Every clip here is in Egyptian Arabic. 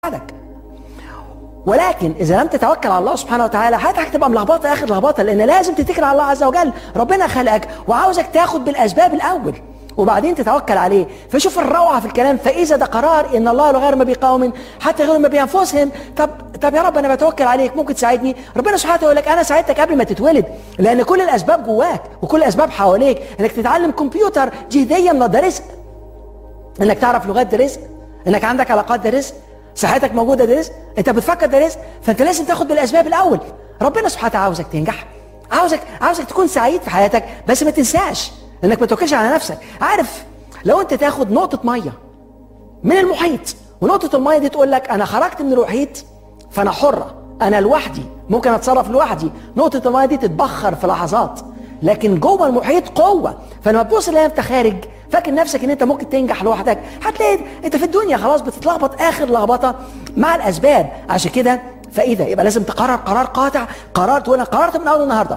يساعدك ولكن اذا لم تتوكل على الله سبحانه وتعالى حياتك هتبقى ملخبطه اخر لخبطه لان لازم تتكل على الله عز وجل ربنا خلقك وعاوزك تاخد بالاسباب الاول وبعدين تتوكل عليه فشوف الروعه في الكلام فاذا ده قرار ان الله لا غير ما بقوم حتى غير ما بانفسهم طب طب يا رب انا بتوكل عليك ممكن تساعدني ربنا سبحانه وتعالى يقول لك انا ساعدتك قبل ما تتولد لان كل الاسباب جواك وكل الاسباب حواليك انك تتعلم كمبيوتر جهديا ده رزق انك تعرف لغات ده رزق انك عندك علاقات ده رزق صحتك موجوده ده رزق انت بتفكر ده رزق فانت لازم تاخد بالاسباب الاول ربنا سبحانه وتعالى عاوزك تنجح عاوزك عاوزك تكون سعيد في حياتك بس ما تنساش انك ما توكلش على نفسك عارف لو انت تاخد نقطه ميه من المحيط ونقطه الميه دي تقول لك انا خرجت من المحيط فانا حره انا لوحدي ممكن اتصرف لوحدي نقطه الميه دي تتبخر في لحظات لكن جوه المحيط قوه فلما تبص لها انت خارج فاكر نفسك ان انت ممكن تنجح لوحدك هتلاقي انت في الدنيا خلاص بتتلخبط اخر لخبطه مع الاسباب عشان كده فاذا يبقى لازم تقرر قرار قاطع قرار تقول انا قررت من اول النهارده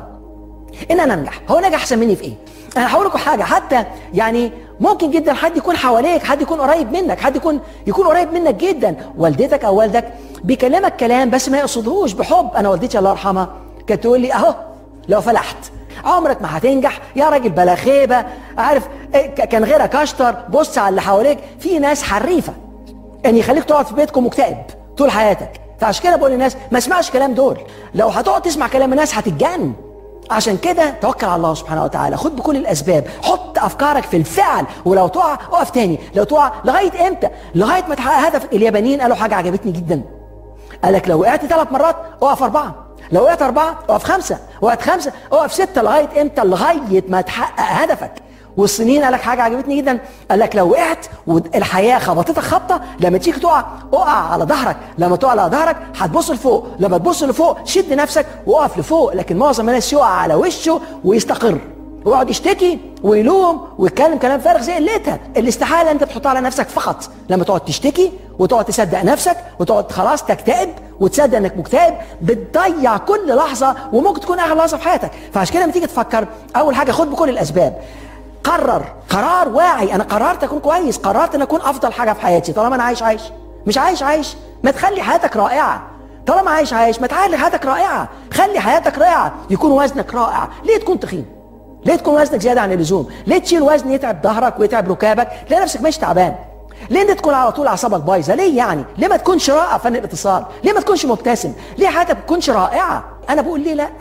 ان انا انجح هو نجح احسن مني في ايه انا هقول لكم حاجه حتى يعني ممكن جدا حد يكون حواليك حد يكون قريب منك حد يكون يكون قريب منك جدا والدتك او والدك بيكلمك كلام بس ما يقصدهوش بحب انا والدتي الله يرحمها كانت تقول لي اهو لو فلحت عمرك ما هتنجح يا راجل بلا خيبه عارف كان غيرك اشطر بص على اللي حواليك في ناس حريفه ان يخليك تقعد في بيتكم مكتئب طول حياتك فعشان كده بقول للناس ما اسمعش كلام دول لو هتقعد تسمع كلام الناس هتتجنن عشان كده توكل على الله سبحانه وتعالى خد بكل الاسباب حط افكارك في الفعل ولو تقع اقف تاني لو تقع لغايه امتى لغايه ما تحقق هدفك اليابانيين قالوا حاجه عجبتني جدا قال لك لو وقعت ثلاث مرات اقف اربعه لو وقعت أربعة اقف خمسة وقعت خمسة اقف ستة لغاية إمتى لغاية ما تحقق هدفك والصينيين قال لك حاجة عجبتني جدا قال لك لو وقعت والحياة خبطتك خبطة لما تيجي تقع اقع على ظهرك لما تقع على ظهرك هتبص لفوق لما تبص لفوق شد نفسك وقف لفوق لكن معظم الناس يقع على وشه ويستقر ويقعد يشتكي ويلوم ويتكلم كلام فارغ زي قلتها الاستحاله انت تحطها على نفسك فقط لما تقعد تشتكي وتقعد تصدق نفسك وتقعد خلاص تكتئب وتصدق انك مكتئب بتضيع كل لحظه وممكن تكون اغلى لحظه في حياتك فعشان كده لما تيجي تفكر اول حاجه خد بكل الاسباب قرر قرار واعي انا قررت اكون كويس قررت ان اكون افضل حاجه في حياتي طالما انا عايش عايش مش عايش عايش ما تخلي حياتك رائعه طالما عايش عايش ما تعالي حياتك رائعه خلي حياتك رائعه يكون وزنك رائع ليه تكون تخين ليه تكون وزنك زياده عن اللزوم ليه تشيل وزن يتعب ظهرك ويتعب ركابك تلاقي نفسك ماشي تعبان ليه انت تكون على طول اعصابك بايظه ليه يعني ليه ما تكونش رائع فن الاتصال ليه ما تكونش مبتسم ليه حياتك ما تكونش رائعه انا بقول ليه لا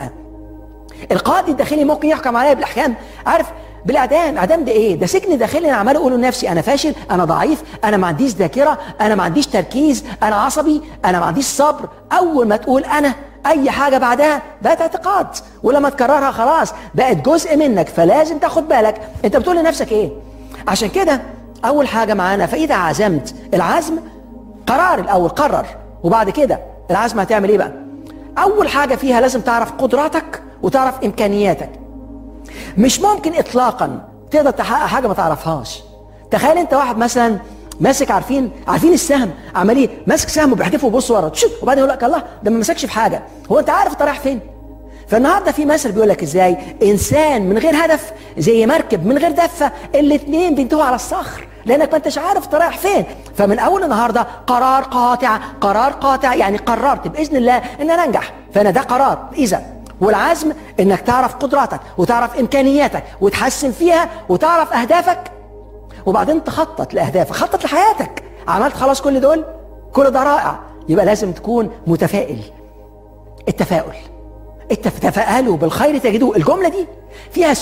القائد الداخلي ممكن يحكم عليا بالاحكام عارف بالاعدام اعدام ده ايه ده سجن داخلي انا عمال اقول لنفسي انا فاشل انا ضعيف انا ما عنديش ذاكره انا ما عنديش تركيز انا عصبي انا ما عنديش صبر اول ما تقول انا اي حاجه بعدها بقت اعتقاد ولما تكررها خلاص بقت جزء منك فلازم تاخد بالك انت بتقول لنفسك ايه عشان كده اول حاجه معانا فاذا عزمت العزم قرار الاول قرر وبعد كده العزم هتعمل ايه بقى اول حاجه فيها لازم تعرف قدراتك وتعرف امكانياتك مش ممكن اطلاقا تقدر تحقق حاجه ما تعرفهاش تخيل انت واحد مثلا ماسك عارفين عارفين السهم عمال ايه ماسك سهم وبيحدفه وبص ورا وبعدين يقول لك الله ده ما مسكش في حاجه هو انت عارف انت رايح فين فالنهارده في مثل بيقول لك ازاي انسان من غير هدف زي مركب من غير دفه الاثنين بينتهوا على الصخر لانك ما انتش عارف انت رايح فين فمن اول النهارده قرار قاطع قرار قاطع يعني قررت باذن الله ان انا انجح فانا ده قرار اذا والعزم انك تعرف قدراتك وتعرف امكانياتك وتحسن فيها وتعرف اهدافك وبعدين تخطط لاهدافك خطط لحياتك عملت خلاص كل دول كل ده رائع يبقى لازم تكون متفائل التفاؤل تفاءلوا بالخير تجدوه الجمله دي فيها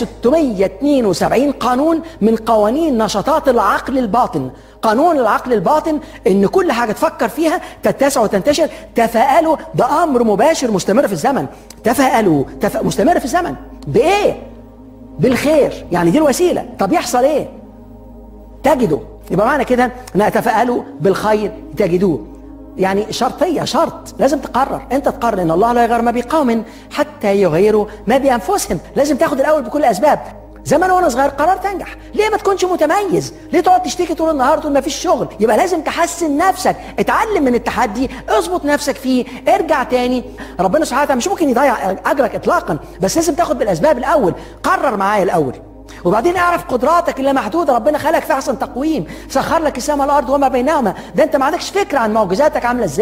672 قانون من قوانين نشاطات العقل الباطن قانون العقل الباطن ان كل حاجه تفكر فيها تتسع وتنتشر تفاءلوا ده امر مباشر مستمر في الزمن تفاءلوا تف... مستمر في الزمن بايه بالخير يعني دي الوسيله طب يحصل ايه تجدوا يبقى معنى كده ان تفاءلوا بالخير تجدوه يعني شرطية شرط لازم تقرر انت تقرر ان الله لا يغير ما بقوم حتى يغيروا ما بانفسهم لازم تاخد الاول بكل الاسباب زمان وانا صغير قررت انجح ليه ما تكونش متميز ليه تقعد تشتكي طول النهار تقول ما فيش شغل يبقى لازم تحسن نفسك اتعلم من التحدي اظبط نفسك فيه ارجع تاني ربنا سبحانه وتعالى مش ممكن يضيع اجرك اطلاقا بس لازم تاخد بالاسباب الاول قرر معايا الاول وبعدين اعرف قدراتك اللي محدوده ربنا خلقك في احسن تقويم سخر لك السماء والارض وما بينهما ده انت ما عندكش فكره عن معجزاتك عامله ازاي